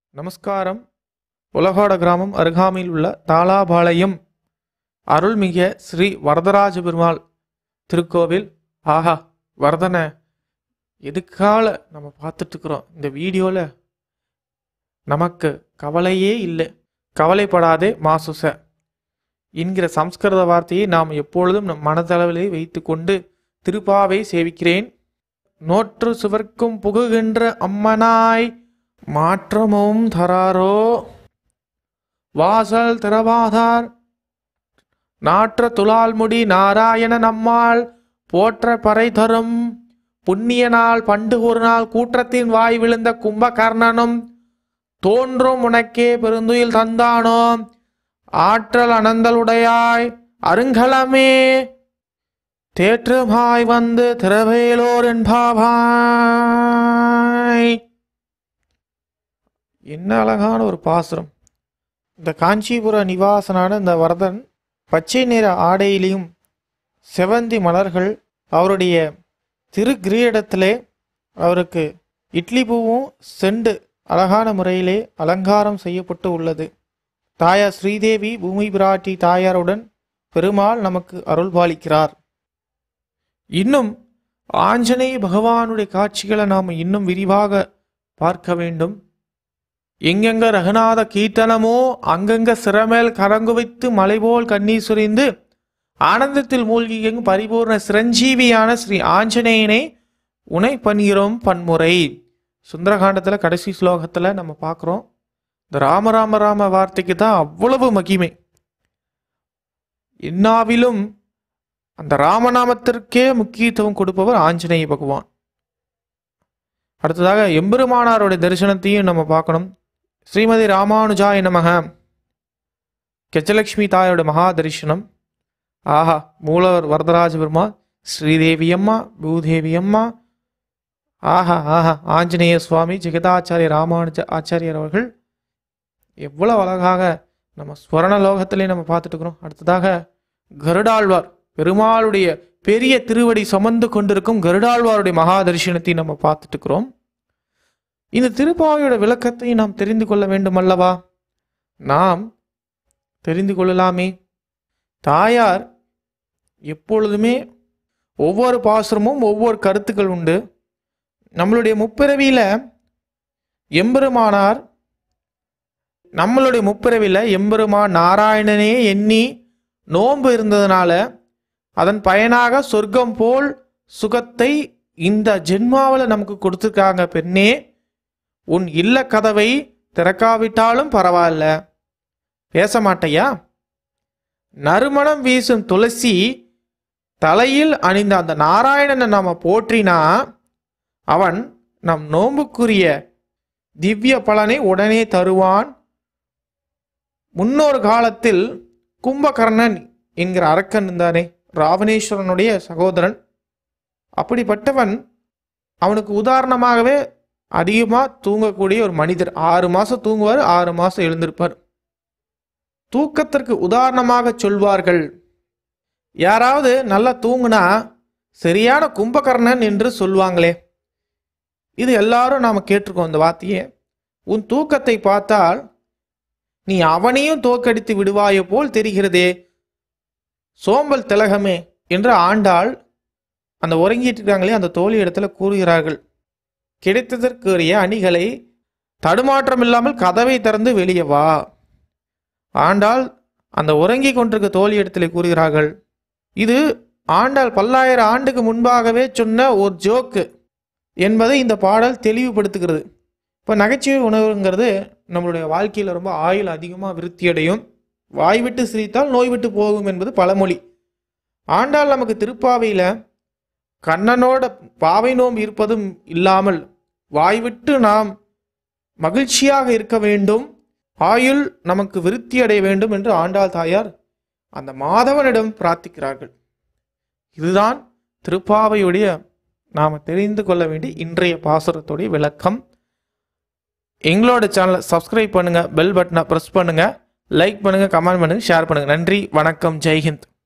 நமஸ்காரம் உலகோட கிராமம் அருகாமையில் உள்ள தாளாபாளையம் அருள்மிக ஸ்ரீ வரதராஜ பெருமாள் திருக்கோவில் ஆஹா வரதனை எதுக்கால நம்ம பார்த்துட்ருக்குறோம் இந்த வீடியோவில் நமக்கு கவலையே இல்லை கவலைப்படாதே மாசுச என்கிற சம்ஸ்கிருத வார்த்தையை நாம் எப்பொழுதும் நம் மனதளவிலே வைத்துக்கொண்டு திருப்பாவை சேவிக்கிறேன் நோற்று சுவர்க்கும் புகுகின்ற அம்மனாய் மாற்றமும் தராரோ வாசல் திறவாதார் நாற்ற துலால்முடி நாராயண நம்மால் போற்ற பறை தரும் புண்ணிய நாள் பண்டு ஒரு நாள் கூற்றத்தின் வாய் விழுந்த கும்பகர்ணனும் தோன்றும் உனக்கே பெருந்துயில் தந்தானோ ஆற்றல் அனந்தலுடையாய் அருங்கலமே தேற்றுமாய் வந்து திரவேலோர் என்பாவாய் என்ன அழகான ஒரு பாசுரம் இந்த காஞ்சிபுர நிவாசனான இந்த வரதன் பச்சை நிற ஆடையிலையும் செவந்தி மலர்கள் அவருடைய திரு கிரீடத்திலே அவருக்கு இட்லி பூவும் செண்டு அழகான முறையிலே அலங்காரம் செய்யப்பட்டு உள்ளது தாயார் ஸ்ரீதேவி பூமி பிராட்டி தாயாருடன் பெருமாள் நமக்கு அருள் பாலிக்கிறார் இன்னும் ஆஞ்சநேய பகவானுடைய காட்சிகளை நாம் இன்னும் விரிவாக பார்க்க வேண்டும் எங்கெங்க ரகுநாத கீர்த்தனமோ அங்கங்க சிறமேல் கரங்குவித்து மலைபோல் கண்ணீர் சுரிந்து ஆனந்தத்தில் மூழ்கி எங்கும் பரிபூர்ண சிரஞ்சீவியான ஸ்ரீ ஆஞ்சநேயனை உனை பன்கிறோம் பன்முறை சுந்தரகாண்டத்தில் கடைசி ஸ்லோகத்தில் நம்ம பார்க்குறோம் இந்த ராம ராம ராம வார்த்தைக்கு தான் அவ்வளவு மகிமை என்னாவிலும் அந்த ராமநாமத்திற்கே முக்கியத்துவம் கொடுப்பவர் ஆஞ்சநேய பகவான் அடுத்ததாக எம்பெருமானாருடைய தரிசனத்தையும் நம்ம பார்க்கணும் ஸ்ரீமதி ராமானுஜாய நமக கெஜலட்சுமி தாயோட மகா தரிசனம் ஆஹா மூலவர் வரதராஜ பெருமாள் ஸ்ரீதேவி அம்மா பூதேவி அம்மா ஆஹா ஆஹா ஆஞ்சநேய சுவாமி ஜெகதாச்சாரிய ராமானுஜ ஆச்சாரியர் அவர்கள் எவ்வளவு அழகாக நம்ம ஸ்வரண லோகத்திலே நம்ம பார்த்துட்டு இருக்கிறோம் அடுத்ததாக கருடாழ்வார் பெருமாளுடைய பெரிய திருவடி சுமந்து கொண்டிருக்கும் கருடாழ்வாருடைய மகா தரிசனத்தை நம்ம பார்த்துட்டு இருக்கிறோம் இந்த திருப்பாவையோட விளக்கத்தை நாம் தெரிந்து கொள்ள வேண்டும் அல்லவா நாம் தெரிந்து கொள்ளலாமே தாயார் எப்பொழுதுமே ஒவ்வொரு பாசுரமும் ஒவ்வொரு கருத்துக்கள் உண்டு நம்மளுடைய முப்பிறவியில எம்பெருமானார் நம்மளுடைய முப்பிறவியில் எம்பெருமான் நாராயணனே எண்ணி நோன்பு இருந்ததுனால அதன் பயனாக சொர்க்கம் போல் சுகத்தை இந்த ஜென்மாவில் நமக்கு கொடுத்துருக்காங்க பெண்ணே உன் இல்ல கதவை திறக்காவிட்டாலும் பரவாயில்ல பேச மாட்டையா நறுமணம் வீசும் துளசி தலையில் அணிந்த அந்த நாராயணனை நாம போற்றினா அவன் நம் நோம்புக்குரிய திவ்ய பலனை உடனே தருவான் முன்னொரு காலத்தில் கும்பகர்ணன் என்கிற அரக்கன் இருந்தானே ராவணேஸ்வரனுடைய சகோதரன் அப்படிப்பட்டவன் அவனுக்கு உதாரணமாகவே அதிகமாக தூங்கக்கூடிய ஒரு மனிதர் ஆறு மாதம் தூங்குவார் ஆறு மாதம் எழுந்திருப்பார் தூக்கத்திற்கு உதாரணமாக சொல்வார்கள் யாராவது நல்லா தூங்குனா சரியான கும்பகர்ணன் என்று சொல்லுவாங்களே இது எல்லாரும் நாம் கேட்டிருக்கோம் இந்த வார்த்தையே உன் தூக்கத்தை பார்த்தால் நீ அவனையும் தோக்கடித்து விடுவாயோ போல் தெரிகிறதே சோம்பல் திலகமே என்று ஆண்டாள் அந்த உறங்கிட்டு இருக்காங்களே அந்த தோழி இடத்துல கூறுகிறார்கள் கிடைத்ததற்குரிய அணிகளை தடுமாற்றம் இல்லாமல் கதவை திறந்து வெளியே வா ஆண்டாள் அந்த உறங்கி கொண்டிருக்க தோழி இடத்துல கூறுகிறார்கள் இது ஆண்டாள் பல்லாயிரம் ஆண்டுக்கு முன்பாகவே சொன்ன ஒரு ஜோக்கு என்பதை இந்த பாடல் தெளிவுபடுத்துகிறது இப்போ நகைச்சுவை உணவுங்கிறது நம்மளுடைய வாழ்க்கையில் ரொம்ப ஆயுள் அதிகமாக விருத்தியடையும் வாய் விட்டு சிரித்தால் நோய் விட்டு போகும் என்பது பழமொழி ஆண்டாள் நமக்கு திருப்பாவையில் கண்ணனோட பாவை நோம்பு இருப்பதும் இல்லாமல் வாய்விட்டு நாம் மகிழ்ச்சியாக இருக்க வேண்டும் ஆயுள் நமக்கு விருத்தி அடைய வேண்டும் என்று ஆண்டாள் தாயார் அந்த மாதவனிடம் பிரார்த்திக்கிறார்கள் இதுதான் திருப்பாவையுடைய நாம் தெரிந்து கொள்ள வேண்டிய இன்றைய பாசுரத்துடைய விளக்கம் எங்களோட சேனலை சப்ஸ்கிரைப் பண்ணுங்கள் பெல் பட்டனை ப்ரெஸ் பண்ணுங்கள் லைக் பண்ணுங்கள் கமெண்ட் பண்ணுங்கள் ஷேர் பண்ணுங்கள் நன்றி வணக்கம் ஜெய்ஹிந்த்